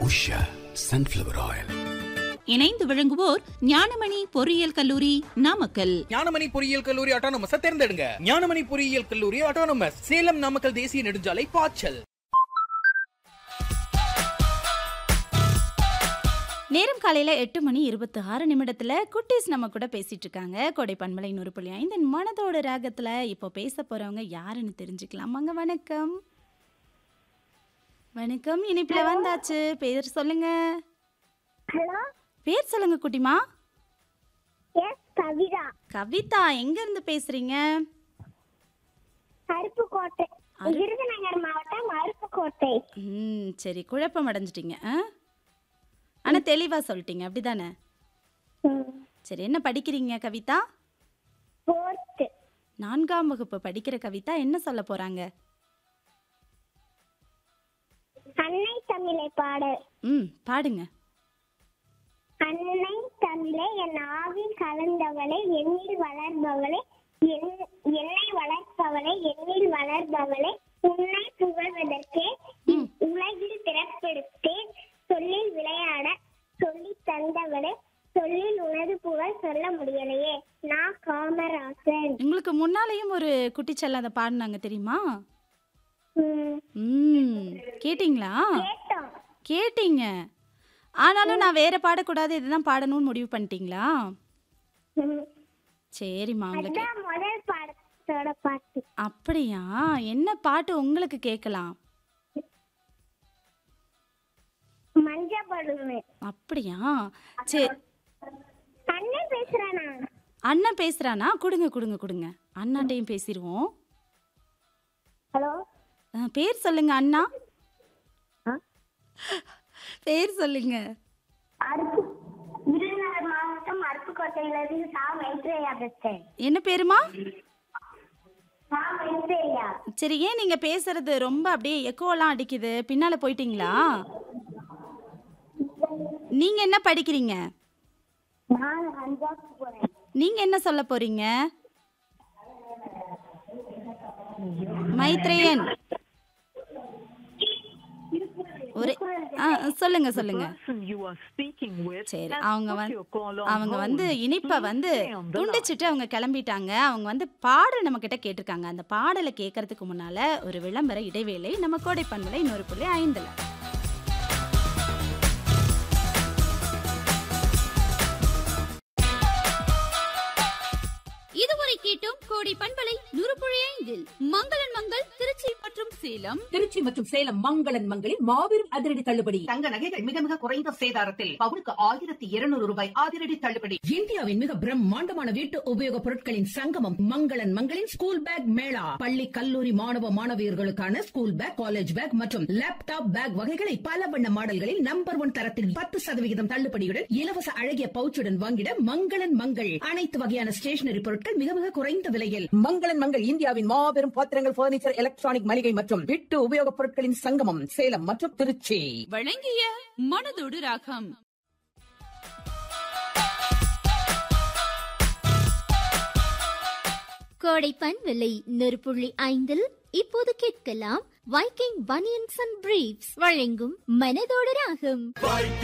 Usha sunflower oil இணைந்து விளங்குவோர் ஞானமணி பொறியியல் கல்லூரி நாமக்கல் ஞானமணி பொறியியல் கல்லூரி ஆட்டோனமஸ தேர்ந்தெடுங்க ஞானமணி பொறியியல் கல்லூரி ஆட்டோனமஸ் சேலம் நாமக்கல் தேசிய நெடுஞ்சாலை பாய்ச்சல் நேரம் காலையில எட்டு மணி இருபத்தி ஆறு நிமிடத்துல குட்டீஸ் நம்ம கூட பேசிட்டு இருக்காங்க கொடை பண்பலை நூறு புள்ளி ஐந்து மனதோட ராகத்துல இப்போ பேச போறவங்க யாருன்னு தெரிஞ்சுக்கலாம் வாங்க வணக்கம் வணக்கம் இனிப்புல வந்தாச்சு பேர் சொல்லுங்க ஹலோ பேர் சொல்லுங்க குட்டிமா எஸ் கவிதா கவிதா எங்க இருந்து பேசுறீங்க அருப்புக்கோட்டை விருதுநகர் மாவட்டம் அருப்புக்கோட்டை ம் சரி குழப்பம் அடைஞ்சிட்டீங்க ஆ ஆனா தெளிவா சொல்லிட்டீங்க அப்படிதானே சரி என்ன படிக்கிறீங்க கவிதா ஃபோர்த்து நான்காம் வகுப்பு படிக்கிற கவிதா என்ன சொல்ல போறாங்க அன்னை தமிழை பாடல் ம் பாடுங்க அன்னை தமிழே என் ஆவில் கலந்தவளே எண்ணில் வளர்பவளே என்- என்னை வளர்ப்பவளே எண்ணில் வளர்பவளே உன்னை புகழ்வதற்கே உலகில் பிறப்பெடுத்தேன் சொல்லில் விளையாட சொல்லித் தந்தவளே சொல்லில் உனது புகழ் சொல்ல முடியலையே நான் காமராசன் உங்களுக்கு முன்னாலேயும் ஒரு குட்டி செல்லம் அதை பாடினாங்க தெரியுமா ம், ம் கேட்டிங்களா கேட்டோம் கேட்டீங்க ஆனாலும் நான் வேற பாடக்கூடாது இதுதான் பாடணும்னு முடிவு பண்ணிட்டீங்களா ம். சரிம்மா உங்களுக்கு அதான் முதல் பாடத்தோட பாட்டு அப்படியா என்ன பாட்டு உங்களுக்கு கேட்கலாம் மஞ்சப்படுமே அப்படியா சரி அண்ணன் பேசுறானா அண்ணன் பேசுறானா கொடுங்க கொடுங்க கொடுங்க அண்ணாட்டையும் பேசிடுவோம் ஹலோ ஆ, பேர் சொல்லுங்க அண்ணா ஆ? பேர் சொல்லுங்க அருப்பு விருதுநகர் மாவட்டம் அருப்புக்கோட்டையிலிருந்து சா மைத்ரேயா பேசுறேன் என்ன பேருமா சா மைத்ரேயா சரி ஏன் நீங்க பேசுறது ரொம்ப அப்படியே எக்கோலாம் அடிக்குது பின்னால போயிட்டீங்களா நீங்க என்ன படிக்கிறீங்க நான் அஞ்சாவது போறேன் நீங்க என்ன சொல்ல போறீங்க மைத்ரேயன் ஒரு ஆ, சொல்லுங்க சொல்லுங்க சரி அவங்க வந்து அவங்க வந்து இனிப்பை வந்து துண்டிச்சிட்டு அவங்க கிளம்பிட்டாங்க அவங்க வந்து பாடல் நம்ம கிட்ட கேட்டிருக்காங்க அந்த பாடலை கேட்கறதுக்கு முன்னால ஒரு விளம்பர இடைவேளை நம்ம கோடை பண்பலை இன்னொரு புள்ளி ஐந்துல இதுவரை கேட்டோம் கோடை பண்பலை நூறுபுழி ஐந்தில் மங்களன் மங்கள் திருச்சி மற்றும் சேலம் திருச்சி மற்றும் சேலம் மங்களன் மங்களில் மாபெரும் அதிரடி தள்ளுபடி தங்க நகைகள் மிக மிக குறைந்த சேதாரத்தில் பவுனுக்கு ஆயிரத்தி இருநூறு ரூபாய் அதிரடி தள்ளுபடி இந்தியாவின் மிக பிரம்மாண்டமான வீட்டு உபயோக பொருட்களின் சங்கமம் மங்களன் மங்களின் ஸ்கூல் பேக் மேளா பள்ளி கல்லூரி மாணவ மாணவியர்களுக்கான ஸ்கூல் பேக் காலேஜ் பேக் மற்றும் லேப்டாப் பேக் வகைகளை பல வண்ண மாடல்களில் நம்பர் ஒன் தரத்தில் பத்து சதவிகிதம் தள்ளுபடியுடன் இலவச அழகிய பவுச்சுடன் வாங்கிட மங்களன் மங்கள் அனைத்து வகையான ஸ்டேஷனரி பொருட்கள் மிக மிக குறைந்த விலையில் மங்களன் மங்கள் இந்தியாவின் மாபெரும் பாத்திரங்கள் பர்னிச்சர் எலக்ட்ரானிக் மளிகை மற்றும் வீட்டு உபயோகப் பொருட்களின் சங்கமம் சேலம் மற்றும் திருச்சி வழங்கிய மனதோடு ராகம் கோடை பண்பலை நெருப்புள்ளி ஐந்தில் இப்போது கேட்கலாம் வைக்கிங் பனியன்ஸ் அண்ட் பிரீப்ஸ் வழங்கும் மனதோடு ராகம்